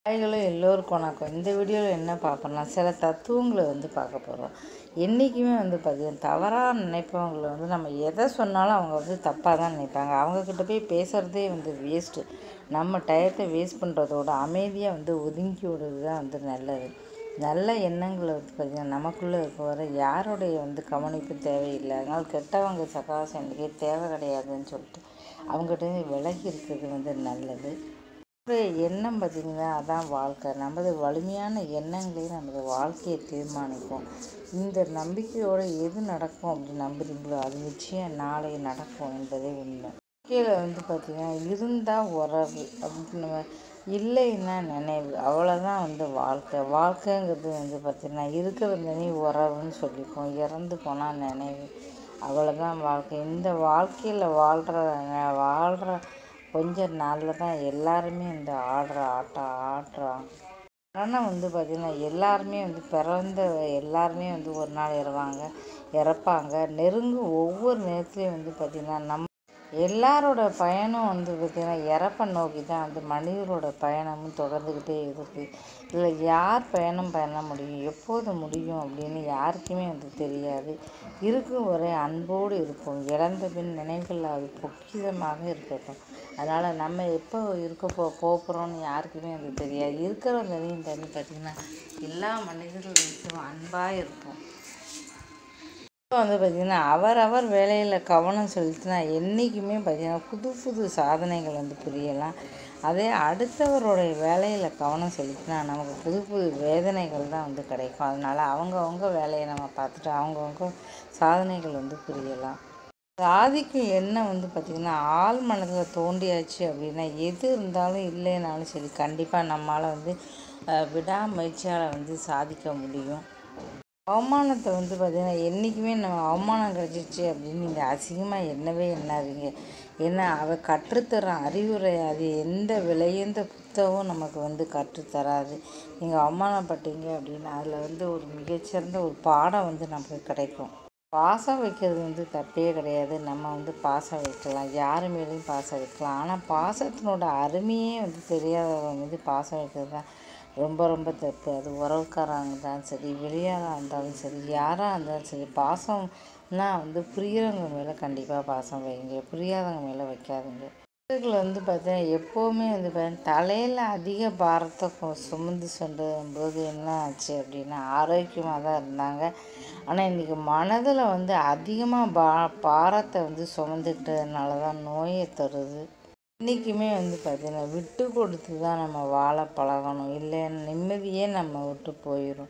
ஹாய்களோ எல்லோருக்கும் வணக்கம் இந்த வீடியோவில் என்ன பார்ப்போம்னா சில தத்துவங்களை வந்து பார்க்க போகிறோம் என்றைக்குமே வந்து பார்த்தீங்கன்னா தவறாக நினைப்பவங்களை வந்து நம்ம எதை சொன்னாலும் அவங்க வந்து தப்பாக தான் நினைப்பாங்க அவங்கக்கிட்ட போய் பேசுகிறதே வந்து வேஸ்ட்டு நம்ம டயத்தை வேஸ்ட் பண்ணுறதோட அமைதியாக வந்து ஒதுங்கி விடுறது தான் வந்து நல்லது நல்ல எண்ணங்களை வந்து பார்த்திங்கன்னா நமக்குள்ளே இருக்க வர யாருடைய வந்து கவனிப்பு தேவையில்லை அதனால் கெட்டவங்க சகாசம் என்றைக்கே தேவை கிடையாதுன்னு சொல்லிட்டு அவங்ககிட்ட விலகி இருக்கிறது வந்து நல்லது நம்முடைய எண்ணம் பார்த்திங்கன்னா அதான் வாழ்க்கை நமது வலிமையான எண்ணங்களே நமது வாழ்க்கையை தீர்மானிக்கும் இந்த நம்பிக்கையோடு எது நடக்கும் அப்படின்னு நம்புறீங்களோ அது நிச்சயம் நாளை நடக்கும் என்பதே உண்மை வாழ்க்கையில் வந்து பார்த்திங்கன்னா இருந்தால் உறவு அப்படின்னு நம்ம இல்லைன்னா நினைவு அவ்வளோதான் வந்து வாழ்க்கை வாழ்க்கைங்கிறது வந்து பார்த்திங்கன்னா இருக்கிற நீ உறவுன்னு சொல்லிப்போம் இறந்து போனால் நினைவு அவ்வளோதான் வாழ்க்கை இந்த வாழ்க்கையில் வாழ்கிற வாழ்கிற கொஞ்ச நாளில் தான் எல்லாருமே இந்த ஆடுற ஆட்டம் ஆடுறாங்க ஆனால் வந்து பார்த்திங்கன்னா எல்லாருமே வந்து பிறந்த எல்லாருமே வந்து ஒரு நாள் இறவாங்க இறப்பாங்க நெருங்கும் ஒவ்வொரு நேரத்துலையும் வந்து பார்த்திங்கன்னா நம்ம எல்லாரோட பயணம் வந்து பார்த்திங்கன்னா இறப்பை நோக்கி தான் வந்து மனிதரோட பயணமும் தொடர்ந்துக்கிட்டே இருக்குது இதில் யார் பயணம் பண்ண முடியும் எப்போது முடியும் அப்படின்னு யாருக்குமே வந்து தெரியாது இருக்கும் வரை அன்போடு இருப்போம் இழந்த பின் நினைவுகள் அது பொக்கிதமாக இருக்கட்டும் அதனால் நம்ம எப்போ இருக்க போ போகிறோம்னு யாருக்குமே அது தெரியாது இருக்கிற வரையும் தண்ணி பார்த்திங்கன்னா எல்லா மனிதர்களுக்கும் அன்பாக இருப்போம் இப்போ வந்து பார்த்திங்கன்னா அவரவர் வேலையில் கவனம் செலுத்தினா என்றைக்குமே பார்த்திங்கன்னா புது புது சாதனைகள் வந்து புரியலாம் அதே அடுத்தவருடைய வேலையில் கவனம் செலுத்தினா நமக்கு புது புது வேதனைகள் தான் வந்து கிடைக்கும் அதனால் அவங்கவுங்க வேலையை நம்ம பார்த்துட்டு அவங்கவுங்க சாதனைகள் வந்து புரியலாம் சாதிக்கும் எண்ணம் வந்து பார்த்திங்கன்னா ஆள் மனதில் தோண்டியாச்சு அப்படின்னா எது இருந்தாலும் இல்லைனாலும் சரி கண்டிப்பாக நம்மளால் வந்து விடாமுயற்சியால் வந்து சாதிக்க முடியும் அவமானத்தை வந்து பார்த்திங்கன்னா என்றைக்குமே நம்ம அவமானம் கிடச்சிச்சு அப்படின்னு நீங்கள் அசிங்கமாக எண்ணவே எண்ணாதீங்க ஏன்னா அவ கற்றுத்தர அறிவுரை அது எந்த விலையுந்த புத்தகம் நமக்கு வந்து கற்றுத்தராது நீங்கள் அவமானப்பட்டீங்க அப்படின்னா அதில் வந்து ஒரு மிகச்சிறந்த ஒரு பாடம் வந்து நமக்கு கிடைக்கும் பாசம் வைக்கிறது வந்து தப்பே கிடையாது நம்ம வந்து பாசம் வைக்கலாம் யார் மேலேயும் பாசம் வைக்கலாம் ஆனால் பாசத்தினோட அருமையே வந்து தெரியாதவங்க மீது பாசம் வைக்கிறது தான் ரொம்ப ரொம்ப தப்பு அது உறவுக்காரங்க தான் சரி வெளியாராக இருந்தாலும் சரி யாராக இருந்தாலும் சரி பாசம்னா வந்து புரிகிறவங்க மேலே கண்டிப்பாக பாசம் வைங்க புரியாதவங்க மேலே வைக்காதுங்க மனிதர்கள் வந்து பார்த்தீங்கன்னா எப்போவுமே வந்து பார்த்தீங்கன்னா தலையில் அதிக பாரத்தை சுமந்து சென்ற போது என்ன ஆச்சு அப்படின்னா ஆரோக்கியமாக தான் இருந்தாங்க ஆனால் இன்றைக்கி மனதில் வந்து அதிகமாக பா பாரத்தை வந்து சுமந்துக்கிட்டதுனால தான் நோயை தருது இன்றைக்குமே வந்து பார்த்திங்கன்னா விட்டு கொடுத்து தான் நம்ம வாழ பழகணும் இல்லைன்னா நிம்மதியே நம்ம விட்டு போயிடும்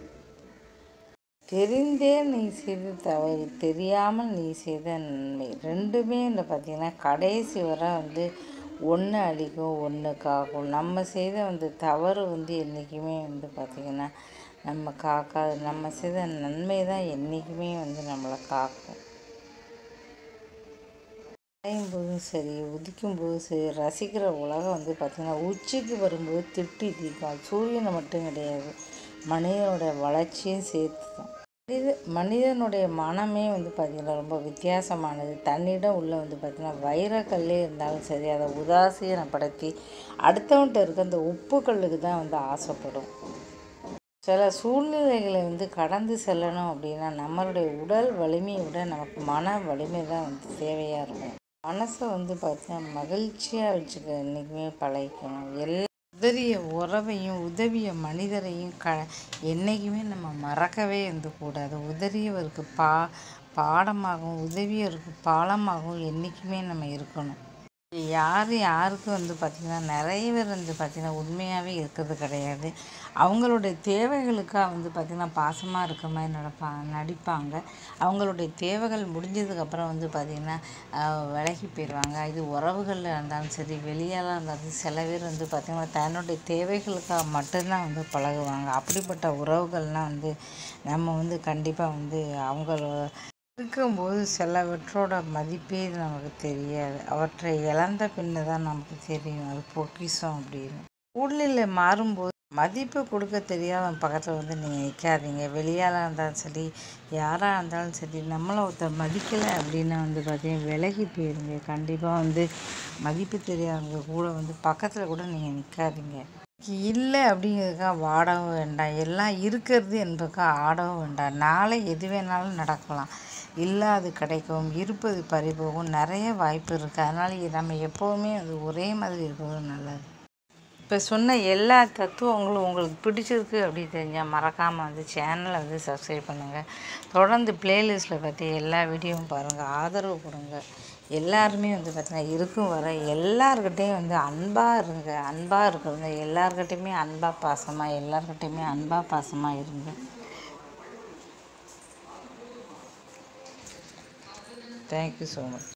தெரிந்தே நீ செய்த தவறு தெரியாமல் நீ செய்த நன்மை ரெண்டுமே இந்த பார்த்திங்கன்னா கடைசி வரை வந்து ஒன்று அழிக்கும் ஒன்று காக்கும் நம்ம செய்த வந்து தவறு வந்து என்றைக்குமே வந்து பார்த்திங்கன்னா நம்ம காக்காது நம்ம செய்த நன்மை தான் என்றைக்குமே வந்து நம்மளை காக்கும் அடையும் போதும் சரி உதிக்கும் போதும் சரி ரசிக்கிற உலகம் வந்து பார்த்திங்கன்னா உச்சிக்கு வரும்போது திட்டி தீக்கும் சூரியனை மட்டும் கிடையாது மனிதனோட வளர்ச்சியும் சேர்த்து தான் மனித மனிதனுடைய மனமே வந்து பார்த்திங்கன்னா ரொம்ப வித்தியாசமானது தன்னிடம் உள்ள வந்து பார்த்திங்கன்னா வைரக்கல்லே இருந்தாலும் சரி அதை உதாசீனப்படுத்தி அடுத்தவன்கிட்ட இருக்க அந்த உப்புக்கல்லுக்கு தான் வந்து ஆசைப்படும் சில சூழ்நிலைகளை வந்து கடந்து செல்லணும் அப்படின்னா நம்மளுடைய உடல் வலிமையை விட நமக்கு மன வலிமை தான் வந்து தேவையாக இருக்கும் மனசை வந்து பார்த்தீங்கன்னா மகிழ்ச்சியாக வச்சுக்க என்றைக்குமே பழகிக்கணும் எல்லா உதவிய உறவையும் உதவிய மனிதரையும் க என்றைக்குமே நம்ம மறக்கவே வந்து கூடாது உதவியவருக்கு பா பாடமாகவும் உதவியவருக்கு பாலமாகவும் என்றைக்குமே நம்ம இருக்கணும் யார் யாருக்கும் வந்து பார்த்திங்கன்னா நிறைய பேர் வந்து பார்த்திங்கன்னா உண்மையாகவே இருக்கிறது கிடையாது அவங்களுடைய தேவைகளுக்காக வந்து பார்த்திங்கன்னா பாசமாக இருக்க மாதிரி நடப்பாங்க நடிப்பாங்க அவங்களுடைய தேவைகள் முடிஞ்சதுக்கப்புறம் வந்து பார்த்திங்கன்னா விலகி போயிடுவாங்க இது உறவுகளில் இருந்தாலும் சரி வெளியாலாம் இருந்தாலும் சில பேர் வந்து பார்த்திங்கன்னா தன்னுடைய தேவைகளுக்காக மட்டும்தான் வந்து பழகுவாங்க அப்படிப்பட்ட உறவுகள்னால் வந்து நம்ம வந்து கண்டிப்பாக வந்து அவங்கள இருக்கும்போது சிலவற்றோட மதிப்பே நமக்கு தெரியாது அவற்றை இழந்த பின்னு தான் நமக்கு தெரியும் அது பொக்கிஷம் அப்படின்னு சூழ்நிலை மாறும்போது மதிப்பு கொடுக்க தெரியாத பக்கத்தில் வந்து நீங்கள் நிற்காதீங்க வெளியாளாக இருந்தாலும் சரி யாராக இருந்தாலும் சரி நம்மளை ஒருத்தர் மதிக்கலை அப்படின்னா வந்து பார்த்தீங்கன்னா விலகி போயிருங்க கண்டிப்பாக வந்து மதிப்பு தெரியாதவங்க கூட வந்து பக்கத்தில் கூட நீங்கள் நிற்காதீங்க இல்லை அப்படிங்கிறதுக்காக வாடவும் வேண்டாம் எல்லாம் இருக்கிறது என்பதுக்காக ஆடவும் வேண்டாம் நாளை எது வேணாலும் நடக்கலாம் இல்லாது கிடைக்கும் இருப்பது பறிபோகும் நிறைய வாய்ப்பு இருக்குது அதனால் நம்ம எப்போவுமே அது ஒரே மாதிரி இருக்கிறது நல்லது இப்போ சொன்ன எல்லா தத்துவங்களும் உங்களுக்கு பிடிச்சிருக்கு அப்படி தெரிஞ்சால் மறக்காமல் வந்து சேனலை வந்து சப்ஸ்கிரைப் பண்ணுங்கள் தொடர்ந்து பிளேலிஸ்ட்டில் பற்றி எல்லா வீடியோவும் பாருங்கள் ஆதரவு கொடுங்க எல்லாருமே வந்து பார்த்தீங்கன்னா இருக்கும் வர எல்லார்கிட்டேயும் வந்து அன்பாக இருங்க அன்பாக இருக்கிறவங்க எல்லார்கிட்டையுமே அன்பாக பாசமாக எல்லார்கிட்டையுமே அன்பாக பாசமாக இருங்க தேங்க்யூ ஸோ மச்